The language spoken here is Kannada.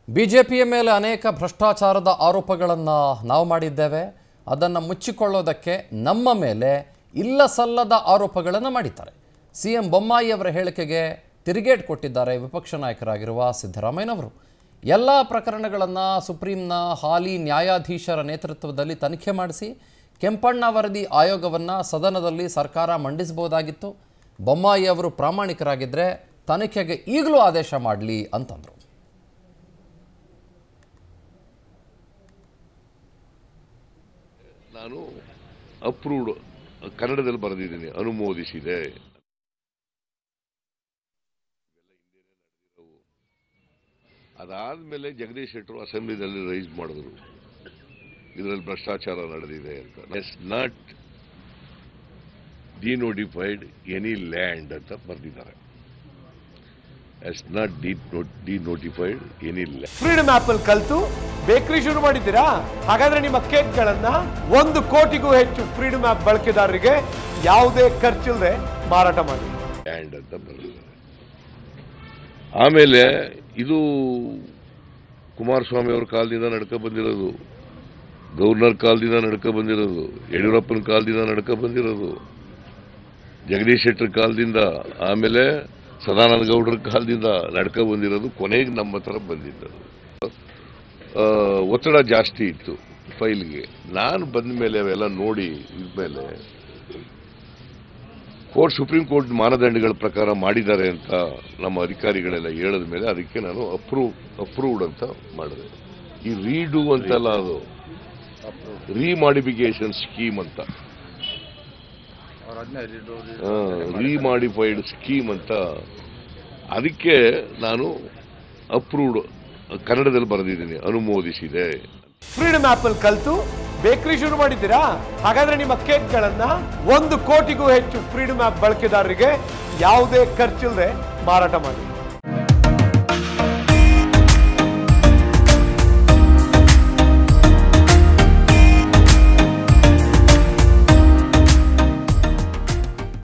ಬಿಜೆಪಿಯ ಮೇಲೆ ಅನೇಕ ಭ್ರಷ್ಟಾಚಾರದ ಆರೋಪಗಳನ್ನು ನಾವು ಮಾಡಿದ್ದೇವೆ ಅದನ್ನು ಮುಚ್ಚಿಕೊಳ್ಳೋದಕ್ಕೆ ನಮ್ಮ ಮೇಲೆ ಇಲ್ಲ ಸಲ್ಲದ ಆರೋಪಗಳನ್ನು ಮಾಡಿದ್ದಾರೆ ಸಿ ಎಂ ಬೊಮ್ಮಾಯಿ ಅವರ ಹೇಳಿಕೆಗೆ ತಿರುಗೇಟ್ ಕೊಟ್ಟಿದ್ದಾರೆ ವಿಪಕ್ಷ ನಾಯಕರಾಗಿರುವ ಸಿದ್ದರಾಮಯ್ಯನವರು ಎಲ್ಲ ಪ್ರಕರಣಗಳನ್ನು ಸುಪ್ರೀಂನ ಹಾಲಿ ನ್ಯಾಯಾಧೀಶರ ನೇತೃತ್ವದಲ್ಲಿ ತನಿಖೆ ಮಾಡಿಸಿ ಕೆಂಪಣ್ಣ ವರದಿ ಆಯೋಗವನ್ನು ಸದನದಲ್ಲಿ ಸರ್ಕಾರ ಮಂಡಿಸಬಹುದಾಗಿತ್ತು ಬೊಮ್ಮಾಯಿ ಅವರು ಪ್ರಾಮಾಣಿಕರಾಗಿದ್ದರೆ ತನಿಖೆಗೆ ಈಗಲೂ ಆದೇಶ ಮಾಡಲಿ ಅಂತಂದರು ನಾನು ಅಪ್ರೂವ್ಡ್ ಕನ್ನಡದಲ್ಲಿ ಬರೆದಿದ್ದೀನಿ ಅನುಮೋದಿಸಿದೆ ಅದಾದ್ಮೇಲೆ ಜಗದೀಶ್ ಶೆಟ್ಟರು ಅಸೆಂಬ್ಲಿನಲ್ಲಿ ರೈಸ್ ಮಾಡಿದ್ರು ಇದರಲ್ಲಿ ಭ್ರಷ್ಟಾಚಾರ ನಡೆದಿದೆ ಅಂತ has not denotified any land ಅಂತ ಬರೆದಿದ್ದಾರೆ has not de denotified any land freedom of ಅಲ್ಲಿ ಕಲ್ತು ಬೇಕರಿ ಶುರು ಮಾಡಿದ್ದೀರಾ ಹಾಗಾದ್ರೆ ನಿಮ್ಮ ಕೇಕ್ಗಳನ್ನ ಒಂದು ಕೋಟಿಗೂ ಹೆಚ್ಚು ಫ್ರೀಡಮ್ ಆಪ್ ಬಳಕೆದಾರರಿಗೆ ಯಾವುದೇ ಖರ್ಚಿಲ್ಲದೆ ಮಾರಾಟ ಮಾಡಿ ಲ್ಯಾಂಡ್ ಅಂತ ಬರೆದಿದ್ದಾರೆ ಆಮೇಲೆ ಇದು ಕುಮಾರಸ್ವಾಮಿ ಅವ್ರ ಕಾಲದಿಂದ ನಡ್ಕೊ ಬಂದಿರೋದು ಗವರ್ನರ್ ಕಾಲದಿಂದ ನಡ್ಕೊ ಬಂದಿರೋದು ಯಡಿಯೂರಪ್ಪನ ಕಾಲದಿಂದ ನಡ್ಕೊ ಬಂದಿರೋದು ಜಗದೀಶ್ ಶೆಟ್ಟರ್ ಕಾಲದಿಂದ ಆಮೇಲೆ ಸದಾನಂದ ಗೌಡರ ಕಾಲದಿಂದ ನಡ್ಕೊ ಬಂದಿರೋದು ಕೊನೆಗೆ ನಮ್ಮ ಹತ್ರ ಬಂದಿದ್ದು ಆ, ಒತ್ತಡ ಜಾಸ್ತಿ ಇತ್ತು ಫೈಲ್ಗೆ ನಾನು ಬಂದ ಮೇಲೆ ಅವೆಲ್ಲ ನೋಡಿ ಇದ್ಮೇಲೆ ಕೋರ್ಟ್ ಸುಪ್ರೀಂ ಕೋರ್ಟ್ ಮಾನದಂಡಗಳ ಪ್ರಕಾರ ಮಾಡಿದ್ದಾರೆ ಅಂತ ನಮ್ಮ ಅಧಿಕಾರಿಗಳೆಲ್ಲ ಹೇಳಿದ ಮೇಲೆ ಅದಕ್ಕೆ ನಾನು ಅಪ್ರೂವ್ ಅಪ್ರೂವ್ಡ್ ಅಂತ ಮಾಡಿದೆ ಈ ರೀಡು ಅಂತಲ್ಲ ಅದು ರೀಮಾಡಿಫಿಕೇಶನ್ ಸ್ಕೀಮ್ ಅಂತ ರೀಮಾಡಿಫೈಡ್ ಸ್ಕೀಮ್ ಅಂತ ಅದಕ್ಕೆ ನಾನು ಅಪ್ರೂವ್ಡ್ ಕನ್ನಡದಲ್ಲಿ ಬರೆದಿದ್ದೀನಿ ಅನುಮೋದಿಸಿದೆ ಫ್ರೀಡಮ್ ಆಪ್ ಅಲ್ಲಿ ಕಲ್ತು ಬೇಕರಿ ಶುರು ಮಾಡಿದ್ದೀರಾ ಹಾಗಾದ್ರೆ ನಿಮ್ಮ ಕೇಕ್ಗಳನ್ನ ಒಂದು ಕೋಟಿಗೂ ಹೆಚ್ಚು ಫ್ರೀಡಮ್ ಆಪ್ ಬಳಕೆದಾರರಿಗೆ ಯಾವುದೇ ಖರ್ಚಿಲ್ಲದೆ ಮಾರಾಟ ಮಾಡಿ